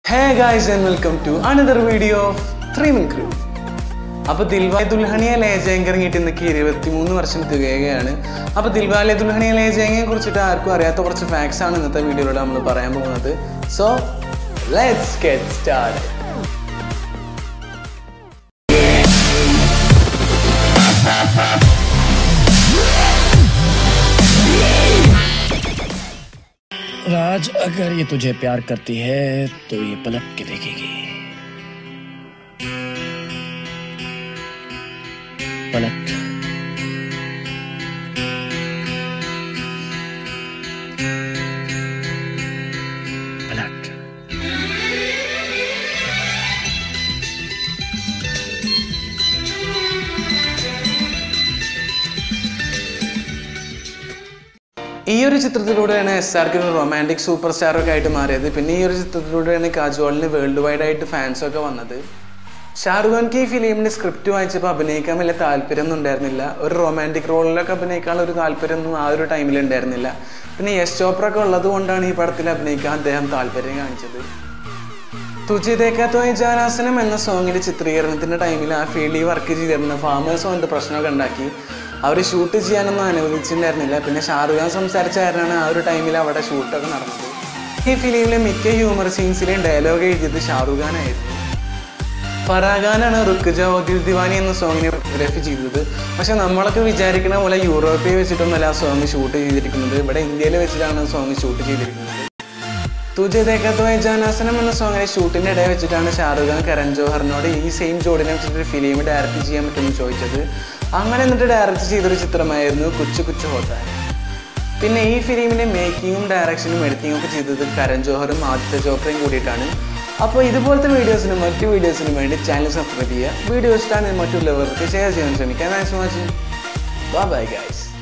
hey guys and welcome to another video of three min crew അപ്പോൾ ദിൽവാലെ ദുൽഹണിയ ലേജാങ്ക് ഇറങ്ങിയിട്ട് ഇന്നൊക്കെ ഇരുപത്തിമൂന്ന് വർഷം തികയുകയാണ് അപ്പോൾ ദിൽവാലെ ദുൽഹണിയ ലേജാങ്കയെ കുറിച്ചിട്ട് ആർക്കും അറിയാത്ത കുറച്ച് ഫാക്ട്സ് ആണ് ഇന്നത്തെ വീഡിയോയിലൂടെ നമ്മൾ പറയാൻ പോകുന്നത് so let's get start Raj अगर ये तुझे प्यार करती है तो ये पलट के देखेगी पलट पलट ഈ ഒരു ചിത്രത്തിലൂടെയാണ് എസ് ആർക്ക് ഒരു റൊമാൻറ്റിക് സൂപ്പർ സ്റ്റാർ ഒക്കെ ആയിട്ട് മാറിയത് പിന്നെ ഈ ഒരു ചിത്രത്തിലൂടെയാണ് കാജുവാളിന് വേൾഡ് വൈഡ് ആയിട്ട് ഫാൻസ് ഒക്കെ വന്നത് ഷാറുഖ് ഖാൻക്ക് ഈ ഫിലിമിന്റെ സ്ക്രിപ്റ്റ് വായിച്ചപ്പോൾ അഭിനയിക്കാൻ വലിയ താല്പര്യമൊന്നും ഉണ്ടായിരുന്നില്ല ഒരു റൊമാൻറ്റിക് റോളിലൊക്കെ അഭിനയിക്കാനുള്ള ഒരു താല്പര്യമൊന്നും ആ ഒരു ടൈമിൽ ഉണ്ടായിരുന്നില്ല പിന്നെ യശ് ചോപ്ര ഒക്കെ ഉള്ളത് കൊണ്ടാണ് ഈ പടത്തിൽ അഭിനയിക്കാൻ അദ്ദേഹം താല്പര്യം കാണിച്ചത് തുജി ദേക്കാത്തോയ് ജാനാസനം എന്ന സോങ്ങിന്റെ ചിത്രീകരണത്തിന്റെ ടൈമിൽ ആ ഫീൽഡിൽ വർക്ക് ചെയ്തിരുന്ന ഫാമേഴ്സ് വന്നിട്ട് പ്രശ്നമൊക്കെ ഉണ്ടാക്കി അവർ ഷൂട്ട് ചെയ്യാനൊന്നും അനുവദിച്ചിട്ടുണ്ടായിരുന്നില്ല പിന്നെ ഷാറുഖ് ഖാൻ സംസാരിച്ച കാരണമാണ് ആ ഒരു ടൈമിൽ അവിടെ ഷൂട്ടൊക്കെ നടന്നത് ഈ ഫിലിമിലെ മിക്ക ഹ്യൂമർ സീൻസിലെയും ഡയലോഗ് എഴുതിയത് ഷാറുഖ് ഖാൻ ആയിരുന്നു ഫറാഖാനാണ് റുക്കുജ ദിൽ ദിവാനി എന്ന സോങ്ങിനെ ഫോട്ടോഗ്രാഫി ചെയ്തത് പക്ഷെ നമ്മളൊക്കെ വിചാരിക്കുന്ന പോലെ യൂറോപ്പിൽ വെച്ചിട്ടൊന്നുമല്ല ആ സോങ് ഷൂട്ട് ചെയ്തിരിക്കുന്നത് ഇവിടെ ഇന്ത്യയിൽ വെച്ചിട്ടാണ് സോങ് ഷൂട്ട് ചെയ്തിരിക്കുന്നത് തുജെ ദേഖാത്തോയ ജാനാസനം എന്ന സോങ്ങിനെ ഷൂട്ടിന്റെ ഇടയിൽ വെച്ചിട്ടാണ് ഷാറുഖ് ഖാൻ കരൺ ജോഹറിനോട് ഈ സെയിം ജോഡിനെ വെച്ചിട്ട് ഒരു ഫിലിം ഡയറക്റ്റ് ചെയ്യാൻ പറ്റുമെന്ന് ചോദിച്ചത് അങ്ങനെ എന്നിട്ട് ഡയറക്റ്റ് ചെയ്തൊരു ചിത്രമായിരുന്നു കുച്ചു കുച്ചു ഹോത്താൻ പിന്നെ ഈ ഫിലിമിന്റെ മേക്കിങ്ങും ഡയറക്ഷനും എഡിറ്റിംഗും ഒക്കെ ചെയ്തത് കരൺ ജോഹറും ആദിത്യ ചോപ്രയും കൂടിയിട്ടാണ് അപ്പോൾ ഇതുപോലത്തെ വീഡിയോസിനും മറ്റു വീഡിയോസിനും വേണ്ടി ചാനൽ സബ്സ്ക്രൈബ് ചെയ്യുക വീഡിയോ ഇഷ്ടമാണ് മറ്റുള്ളവർക്ക് ഷെയർ ചെയ്യാൻ ശ്രമിക്കുക thanks for watching bye guys